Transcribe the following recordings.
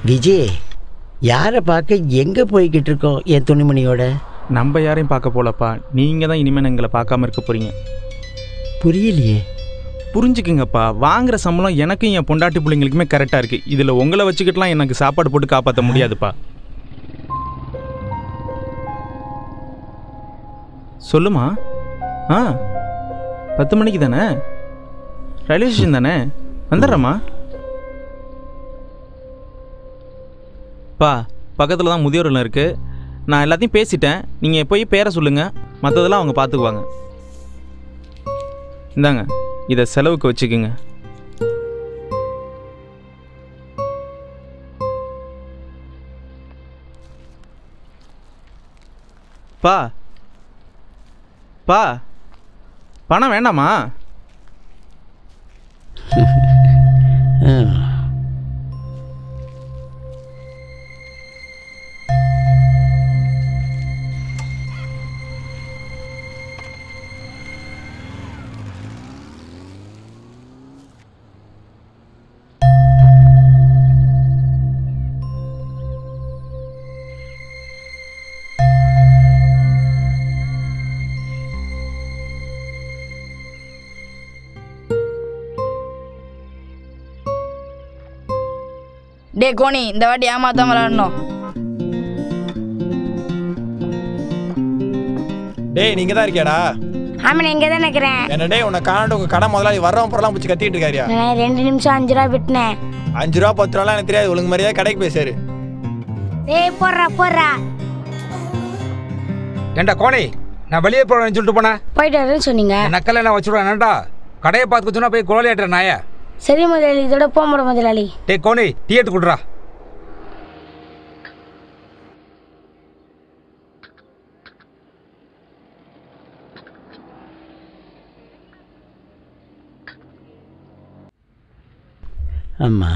விஜய் யாரை பார்க்க எங்கே போய்கிட்டு இருக்கோம் என் துணிமணியோட நம்ம யாரையும் பார்க்க போலப்பா நீங்கள் தான் இனிமேல் எங்களை பார்க்காம இருக்க போகிறீங்க புரியலையே புரிஞ்சுக்குங்கப்பா வாங்குற சம்பளம் எனக்கும் என் பொண்டாட்டி பிள்ளைங்களுக்குமே கரெக்டாக இருக்குது இதில் உங்களை வச்சுக்கிட்டுலாம் எனக்கு சாப்பாடு போட்டு காப்பாற்ற முடியாதுப்பா சொல்லுமா ஆ பத்து மணிக்கு தானே ரயில்வே ஸ்டேஷன் தானே வந்துடுறேம்மா பா பக்கத்தில் தான் முதியோர் இல்லம் இருக்குது நான் எல்லாத்தையும் பேசிட்டேன் நீங்கள் போய் பேரை சொல்லுங்கள் மற்றதெல்லாம் அவங்க பார்த்துக்குவாங்க இந்தாங்க இதை செலவுக்கு வச்சுக்கோங்க பா பா பணம் வேண்டாமா ம். டே கோனி இந்த வாட்டி ஏமாத்தாம விளாடணும் டேய் நீங்க தான் இருக்கியாடா ஆமா நான் இங்கே தான் நிற்கிறேன் என்ன டேய் உன்னை காணாண்டு உங்க கடை முதலாளி வர்றவன் பொருளாம் பிடிச்சி கத்திட்டு இருக்காரியா நான் ரெண்டு நிமிஷம் அஞ்சு ரூபா விட்டுனேன் அஞ்சு ரூபா பத்து ரூபாலாம் எனக்கு தெரியாது ஒழுங்கு மாதிரியா கடைக்கு போய் சேரு டேய் போடுறா போடுறா ஏண்டா கோணி நான் வெளியே போறேன்னு சொல்லிட்டு போனேன் போயிட்டு வரேன்னு சொன்னீங்க நக்கல நான் வச்சுடுவேன் என்னடா கடையை பார்த்து சொன்னா போய் குழந்தையாட்டுற நாய சரி முதலாளி இதோட போக முடியும் முதலாளி டேய் கோணி டீ எடுத்து கொடுறா அம்மா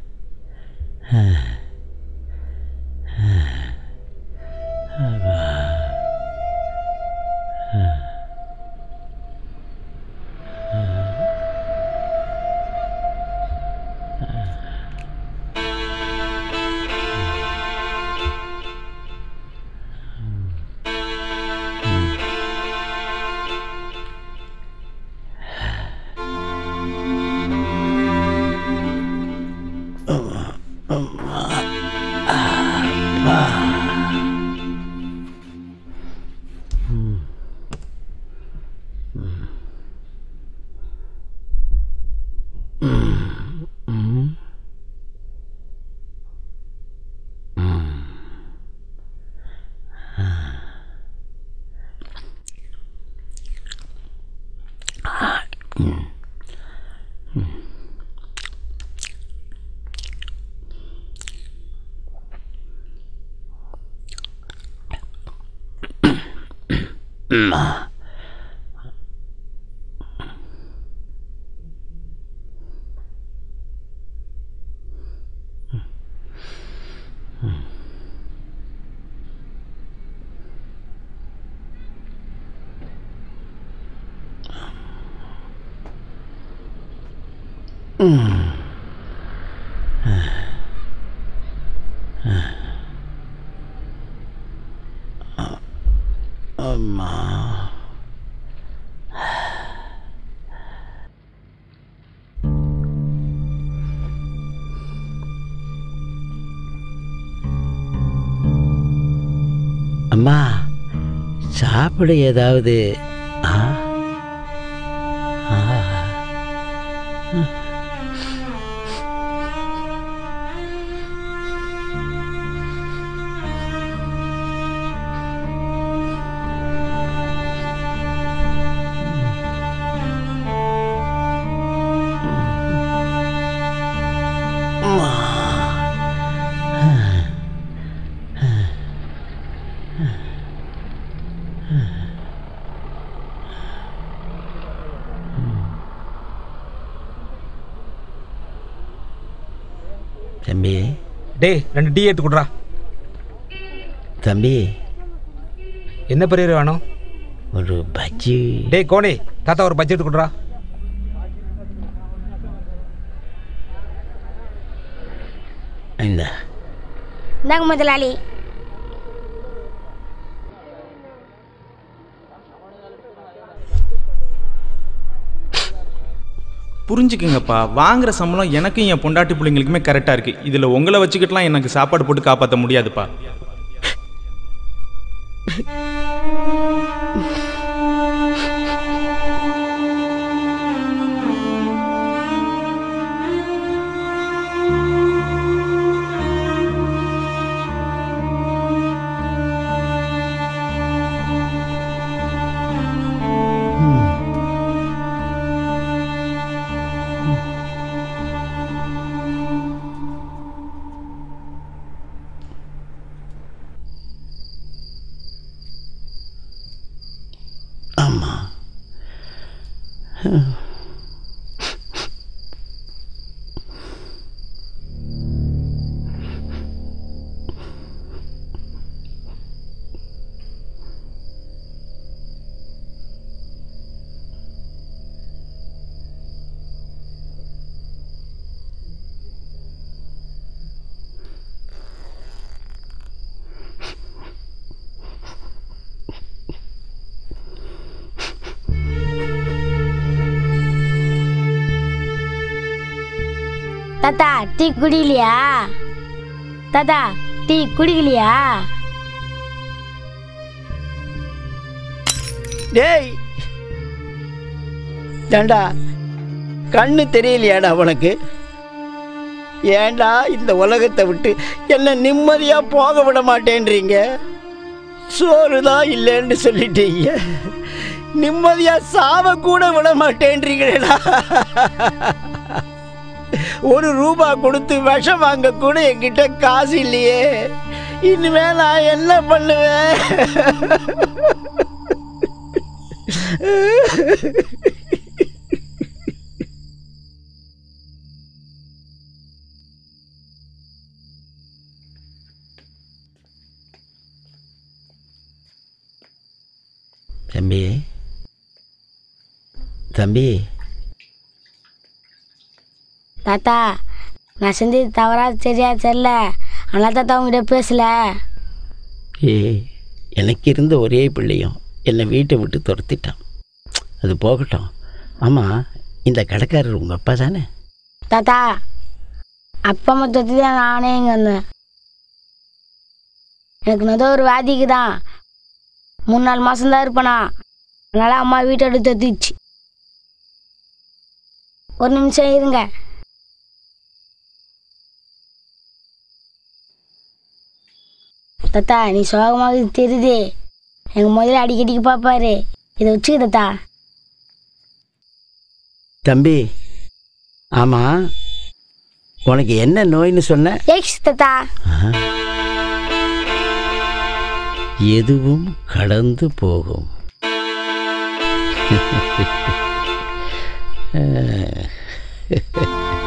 அம்மா அம்மா சாப்பிட ஏதாவது ஆ ஆ. தம்பி டேய் ரெண்டு டீ எடுத்து கொடுறா தம்பி என்ன பெரியர் வேணும் ஒரு பஜ்ஜி டேய் கோணி தாத்தா ஒரு பட்ஜெட் கொடுறா இந்த இந்தாங்க முதலாளி புரிஞ்சுக்குங்கப்பா வாங்குற சம்பளம் எனக்கும் என் பொண்டாட்டி பிள்ளைங்களுக்குமே கரெக்டாக இருக்குது இதில் உங்களை வச்சுக்கிட்டுலாம் எனக்கு சாப்பாடு போட்டு காப்பாற்ற முடியாதுப்பா ஆமா தாத்தா டீ குடிக்கலையா தாத்தா டீ குடிக்கலையா டேய் ஏண்டா கண்ணு தெரியலையாடா உனக்கு ஏண்டா இந்த உலகத்தை விட்டு என்ன நிம்மதியா போக விட மாட்டேன்றீங்க சோறு தான் இல்லைன்னு சொல்லிட்டீங்க நிம்மதியா சாவ கூட விட மாட்டேன்றீங்களேடா ஒரு ரூபா கொடுத்து விஷம் வாங்க கூட என்கிட்ட காசு இல்லையே இனிமே நான் என்ன பண்ணுவேன் தம்பி தம்பி தாத்தா நான் செஞ்சது தவறா சரியா தெரியல அதனால தாத்தா உங்ககிட்ட பேசல ஏய் எனக்கு இருந்த ஒரே பிள்ளையும் என்னை வீட்டை விட்டு துரத்திட்டான் அது போகட்டும் ஆமாம் இந்த கடைக்காரர் உங்கள் அப்பா தானே தாத்தா அப்பா அம்மா தொத்தி தான் நானே இங்கே வந்தேன் எனக்கு நொத ஒரு வியாதிக்கு தான் மூணு நாலு மாதம் இருப்பேனா அதனால அம்மா வீட்டை எடுத்து தொத்திச்சு ஒரு நிமிஷம் இருங்க தாத்தா நீ சோகமாக தெரியுது எங்கள் முதல்ல அடிக்கடிக்கு பார்ப்பாரு இதை வச்சுக்க தாத்தா தம்பி ஆமாம் உனக்கு என்ன நோய்னு சொன்ன எக்ஸ் தாத்தா எதுவும் கடந்து போகும் அஹ்.